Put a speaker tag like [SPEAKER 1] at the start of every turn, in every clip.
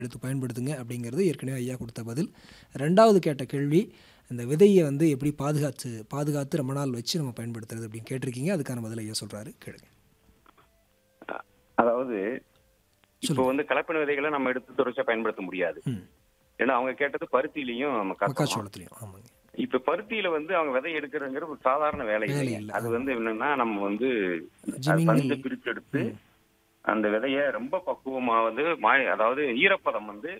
[SPEAKER 1] எடுத்து பயன்படுத்துங்க அப்படிங்கிறது ஏற்கனவே ஐயா கொடுத்த பதில் ரெண்டாவது கேட்ட கேள்வி இந்த விதையை வந்து எப்படி பாதுகாத்து பாதுகாத்து ரொம்ப நாள் வச்சு நம்ம பயன்படுத்துறது அப்படின்னு கேட்டிருக்கீங்க அதுக்கான பதில் ஐயா சொல்கிறாரு கேளுங்க
[SPEAKER 2] அதாவது இப்போ வந்து கலப்பின விதைகளை நம்ம எடுத்து தொடர்ச்சியா பயன்படுத்த முடியாது
[SPEAKER 1] ம்
[SPEAKER 2] ஏன்னா அவங்க கேட்டது பருத்திலையும் மக்காச்சோளம்
[SPEAKER 1] மக்காச்சோளத்துலையும் ஆமாங்க
[SPEAKER 2] இப்ப பருத்தியில வந்து அவங்க விதை எடுக்கிறதுங்கிறது ஒரு சாதாரண வேலை
[SPEAKER 1] வேலை
[SPEAKER 2] இல்லைங்க
[SPEAKER 1] இல்ல.
[SPEAKER 2] அது வந்து என்னன்னா நம்ம வந்து அது
[SPEAKER 1] ஜிமிங்கில்
[SPEAKER 2] பந்து பிரித்து எடுத்து அந்த விதைய ரொம்ப பக்குவமா வந்து மாய் அதாவது ஈரப்பதம் வந்து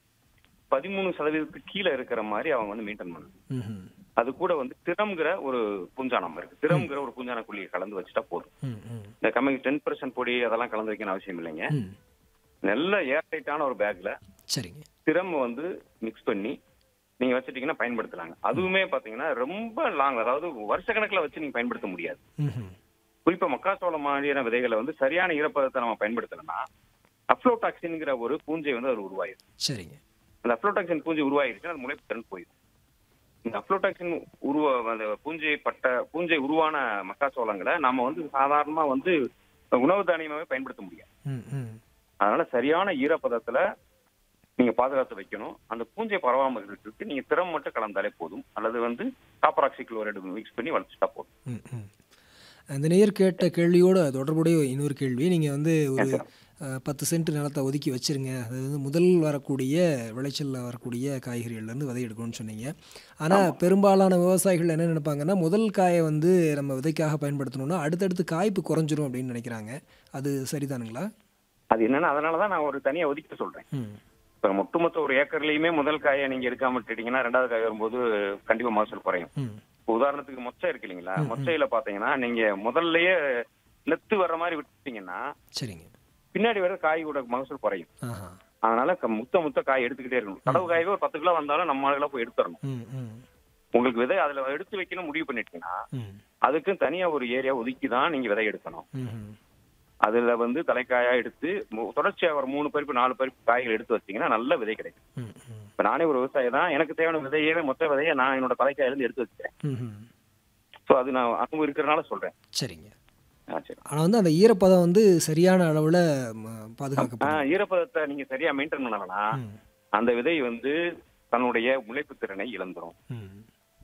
[SPEAKER 2] பதிமூணு சதவீதத்துக்கு கீழே இருக்கிற மாதிரி அவங்க வந்து மெயின்டைன் பண்ணணும்
[SPEAKER 1] ம்
[SPEAKER 2] அது கூட வந்து திறம்ங்கிற ஒரு பூஞ்சானம் இருக்கு திறம்ங்கிற ஒரு பூஞ்சான குழியை கலந்து வச்சுட்டா போதும்
[SPEAKER 1] ம் ம்
[SPEAKER 2] இந்த கம்மி டென் பர்சன்ட் பொடி அதெல்லாம் கலந்து வைக்கணும் அவசியம் இல்லைங்க
[SPEAKER 1] ம்
[SPEAKER 2] நல்ல ஏர்டைட்டான ஒரு பேக்ல
[SPEAKER 1] சரிங்க
[SPEAKER 2] திறம் வந்து மிக்ஸ் பண்ணி நீங்க வச்சுட்டீங்கன்னா பயன்படுத்தலாங்க அதுவுமே பாத்தீங்கன்னா ரொம்ப லாங் அதாவது வருஷ கணக்குல வச்சு நீங்க பயன்படுத்த முடியாது
[SPEAKER 1] ம்
[SPEAKER 2] குறிப்பா மக்காச்சோளம் மாதிரியான விதைகளை வந்து சரியான ஈரப்பதத்தை நம்ம பயன்படுத்தணும்னா அப்ளோடாக்சின்ங்கிற ஒரு பூஞ்சை வந்து அது உருவாயிரும்
[SPEAKER 1] சரிங்க
[SPEAKER 2] அந்த அப்ளோடாக்சின் பூஞ்சை உருவாயிருச்சுன்னா அது முளைப்பு திறன் போயிடும் இந்த அப்ளோடாக்சின் உருவ அந்த பூஞ்சை பட்ட பூஞ்சை உருவான மக்காச்சோளங்களை நாம வந்து சாதாரணமா வந்து உணவு தானியமாவே பயன்படுத்த முடியாது
[SPEAKER 1] ம் ம்
[SPEAKER 2] அதனால சரியான ஈரப்பதத்துல நீங்க பாதுகாத்து வைக்கணும் அந்த பூஞ்சை பரவாம இருக்கிறதுக்கு நீங்க திறம் மட்டும் கலந்தாலே போதும் அல்லது வந்து காப்பர் ஆக்சி குளோரைடு மிக்ஸ் பண்ணி வளர்த்துட்டா போதும்
[SPEAKER 1] ம் ம் அந்த நேயர் கேட்ட கேள்வியோட தொடர்புடைய இன்னொரு கேள்வி நீங்கள் வந்து ஒரு அஹ், பத்து சென்ட் நிலத்தை ஒதுக்கி வச்சிருங்க அது வந்து முதல் வரக்கூடிய விளைச்சலில் வரக்கூடிய காய்கறிகள்லேருந்து விதை எடுக்கணும்னு சொன்னீங்க ஆனால் பெரும்பாலான விவசாயிகள் என்ன நினைப்பாங்கன்னா முதல் காயை வந்து நம்ம விதைக்காக பயன்படுத்தணும்னா அடுத்தடுத்து காய்ப்பு குறைஞ்சிரும் அப்படின்னு நினைக்கிறாங்க அது சரிதானுங்களா
[SPEAKER 2] அது என்னன்னா அதனாலதான் நான் ஒரு தனியா ஒதுக்கி சொல்றேன்
[SPEAKER 1] ம்
[SPEAKER 2] இப்ப ஒட்டுமொத்த ஒரு ஏக்கர்லயுமே முதல் காயை நீங்க எடுக்காம விட்டுட்டீங்கன்னா ரெண்டாவது காய் வரும்போது கண்டிப்பா மகசூல் குறையும்
[SPEAKER 1] ம்
[SPEAKER 2] இப்ப உதாரணத்துக்கு மொச்சை இருக்கு இல்லைங்களா மொச்சையில பாத்தீங்கன்னா நீங்க முதல்லயே நெத்து வர்ற மாதிரி விட்டுட்டீங்கன்னா
[SPEAKER 1] சரிங்க
[SPEAKER 2] பின்னாடி வர காயோட மகசூல் குறையும்
[SPEAKER 1] ஆஹா
[SPEAKER 2] அதனால க- முத்த முத்த காய் எடுத்துக்கிட்டே இருக்கணும் கடவு காயவே ஒரு பத்து கிலோ வந்தாலும் நம்ம ஆளுகளா போய் எடுத்துறணும்
[SPEAKER 1] ம் ம்
[SPEAKER 2] உங்களுக்கு விதை அதுல எடுத்து வைக்கணும் முடிவு பண்ணிட்டீங்கன்னா
[SPEAKER 1] ம்
[SPEAKER 2] அதுக்கும் தனியா ஒரு ஏரியா ஒதுக்கி தான் நீங்க விதை எடுக்கணும்
[SPEAKER 1] ம் ம்
[SPEAKER 2] அதுல வந்து தலைக்காயா எடுத்து மு- தொடர்ச்சியா ஒரு மூணு பருப்பு நாலு பருப்பு காய்கள் எடுத்து வச்சீங்கன்னா நல்ல விதை கிடைக்கும்
[SPEAKER 1] ம் ம்
[SPEAKER 2] இப்ப நானே ஒரு விவசாயி தான் எனக்கு தேவையான விதையே மொத்த விதையை நான் என்னோட தலைக்காயில இருந்து எடுத்து வச்சுட்டேன்
[SPEAKER 1] ம் ம்
[SPEAKER 2] சோ அது நான் அனுபவம் இருக்கிறனால சொல்றேன்
[SPEAKER 1] சரிங்க
[SPEAKER 2] ஆ, சரி
[SPEAKER 1] ஆனால் வந்து அந்த ஈரப்பதம் வந்து சரியான அளவில்
[SPEAKER 2] ஆ,
[SPEAKER 1] பாதுகாக்கப்படும்
[SPEAKER 2] ஈரப்பதத்தை நீங்க சரியா மெயின்டைன் பண்ணலன்னா
[SPEAKER 1] ம்
[SPEAKER 2] அந்த விதை வந்து தன்னுடைய முளைப்பு திறனை இழந்துரும்
[SPEAKER 1] ம்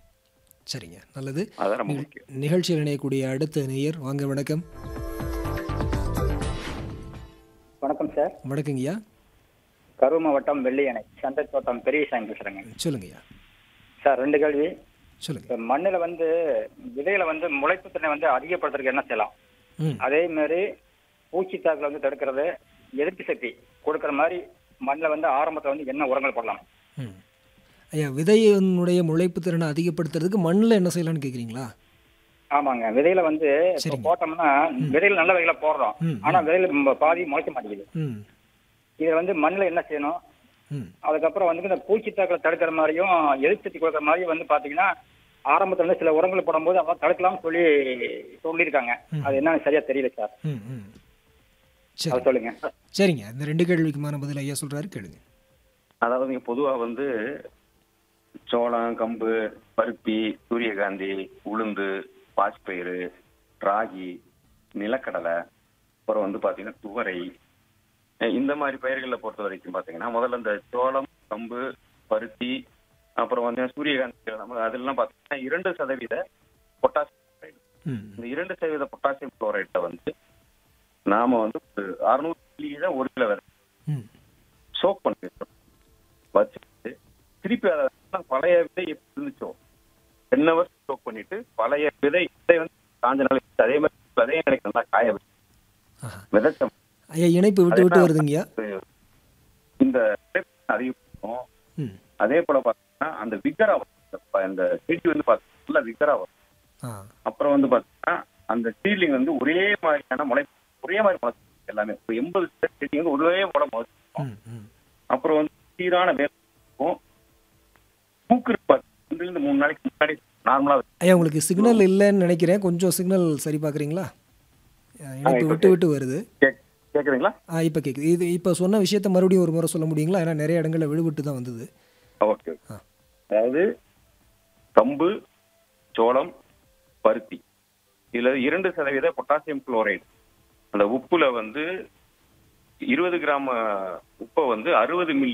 [SPEAKER 1] சரிங்க நல்லது
[SPEAKER 2] அதான் ரொம்ப முக்கியம்
[SPEAKER 1] நிகழ்ச்சியில் இணையக்கூடிய அடுத்த நேயர் வாங்க வணக்கம்
[SPEAKER 3] வணக்கம் சார்
[SPEAKER 1] வணக்கங்கய்யா
[SPEAKER 3] கரூர் மாவட்டம் வெள்ளியணை சந்தை தோட்டம் பெரியசாமி பேசுறேங்க
[SPEAKER 1] சொல்லுங்கய்யா
[SPEAKER 3] சார் ரெண்டு கேள்வி
[SPEAKER 1] சொல்லுங்க
[SPEAKER 3] இப்ப மண்ணுல வந்து விதைகளை வந்து முளைப்பு திறனை வந்து அதிகப்படுத்துறதுக்கு என்ன செய்யலாம்
[SPEAKER 1] ம்
[SPEAKER 3] அதே மாதிரி பூச்சி தாக்குல வந்து தடுக்கிறது எதிர்ப்பு சக்தி கொடுக்கற மாதிரி மண்ணில் வந்து ஆரம்பத்துல வந்து என்ன உரங்கள் போடலாம்
[SPEAKER 1] ம் ஐயா விதையினுடைய முளைப்பு திறனை அதிகப்படுத்துறதுக்கு மண்ணில் என்ன செய்யலாம்னு கேட்குறீங்களா
[SPEAKER 3] ஆமாங்க விதையில வந்து இப்ப
[SPEAKER 1] சரிங்க.
[SPEAKER 3] போட்டோம்னா விதையில நல்ல விதைகளை போடுறோம்
[SPEAKER 1] ம்,
[SPEAKER 3] ஆனா விதையில ம- பாதி முளைக்க மாட்டேங்குது
[SPEAKER 1] ம்
[SPEAKER 3] இதுல வந்து மண்ணில் என்ன செய்யணும்
[SPEAKER 1] ம்
[SPEAKER 3] அதுக்கப்புறம் வந்து இந்த பூச்சி தாக்கலை தடுக்கிற மாதிரியும் எதிர்ப்பு சக்தி கொடுக்குற மாதிரியும் வந்து பாத்தீங்கன்னா ஆரம்பத்துல வந்து சில உரங்கள் போடும்போது அவங்க தடுக்கலாம்னு சொல்லி சொல்லியிருக்காங்க அது என்னன்னு சரியா தெரியல சார்
[SPEAKER 1] ம் ம் சரி
[SPEAKER 3] அது சொல்லுங்க
[SPEAKER 1] சரிங்க இந்த ரெண்டு கேள்விக்குமான பதில் ஐயா சொல்கிறாரு கேளுங்க
[SPEAKER 2] அதாவது நீங்க பொதுவா வந்து சோளம் கம்பு பருத்தி சூரியகாந்தி உளுந்து பாசிப்பயிறு ராகி நிலக்கடலை அப்புறம் வந்து பாத்தீங்கன்னா துவரை அஹ் இந்த மாதிரி பயிர்களை பொறுத்த வரைக்கும் பாத்தீங்கன்னா முதல்ல இந்த சோளம் கம்பு பருத்தி அப்புறம் வந்து சூரியகாந்தி நம்ம அதெல்லாம் பாத்தீங்கன்னா இரண்டு சதவீத பொட்டாசியம் குளோரைடு
[SPEAKER 1] ம்
[SPEAKER 2] இந்த இரண்டு சதவீத பொட்டாசியம் குளோரைட்டை வந்து நாம வந்து ஒரு அறுநூறு மில்லியில ஒரு கிலோ விதை
[SPEAKER 1] ம்
[SPEAKER 2] சோக் பண்ணி வச்சிடணும். வச்சுட்டு திருப்பி அதை வந்து பழைய விதை எப்படி இருந்துச்சோ டென் ஹவர்ஸ் சோக் பண்ணிட்டு பழைய விதை விதை வந்து காஞ்ச நாள் வச்சு அதே மாதிரி விதையும் எனக்கு நல்லா காய வச்சு
[SPEAKER 1] ஆஹா
[SPEAKER 2] விதைச்சோம்
[SPEAKER 1] ஐயா இணைப்பு விட்டு விட்டு வருதுங்கய்யா
[SPEAKER 2] இந்த விதைப்பு அதிகப்படுத்தும்
[SPEAKER 1] ம்
[SPEAKER 2] அதே போல பார்த்தீங்கன்னா அந்த விகரா வரும். இந்த- இந்த செடி வந்து பார்த்தீங்கன்னா நல்லா விகரா வரும்
[SPEAKER 1] ஆ
[SPEAKER 2] அப்புறம் வந்து பார்த்தீங்கன்னா அந்த சீலிங் வந்து ஒரே மாதிரியான முளை ஒரே மாதிரி முளைச்சு எல்லாமே ஒரு எண்பது செடி வந்து ஒரே முளை முளைச்சிருக்கும்
[SPEAKER 1] ம் ம்
[SPEAKER 2] அப்புறம் வந்து சீரான வேலை இருக்கும் பூக்கு ரெண்டுல இருந்து மூணு நாளைக்கு முன்னாடி நார்மலா
[SPEAKER 1] ஐயா உங்களுக்கு சிக்னல் இல்லைன்னு நினைக்கிறேன் கொஞ்சம் சிக்னல் சரி பார்க்குறீங்களா இணைப்பு
[SPEAKER 2] இப்ப
[SPEAKER 1] விட்டு விட்டு வருது
[SPEAKER 2] கேக் கேக்குதுங்களா
[SPEAKER 1] ஆ இப்போ கேட்குது இது இப்போ சொன்ன விஷயத்த மறுபடியும் ஒரு முறை சொல்ல முடியுங்களா ஏன்னா நிறைய இடங்களில் விடுபட்டு தான் வந்தது
[SPEAKER 2] ஓகே
[SPEAKER 1] ஆ.
[SPEAKER 2] அதாவது கம்பு சோளம் பருத்தி இதுல இரண்டு சதவீத பொட்டாசியம் குளோரைடு அந்த உப்புல வந்து இருபது கிராம் உப்பை வந்து அறுபது மில்லி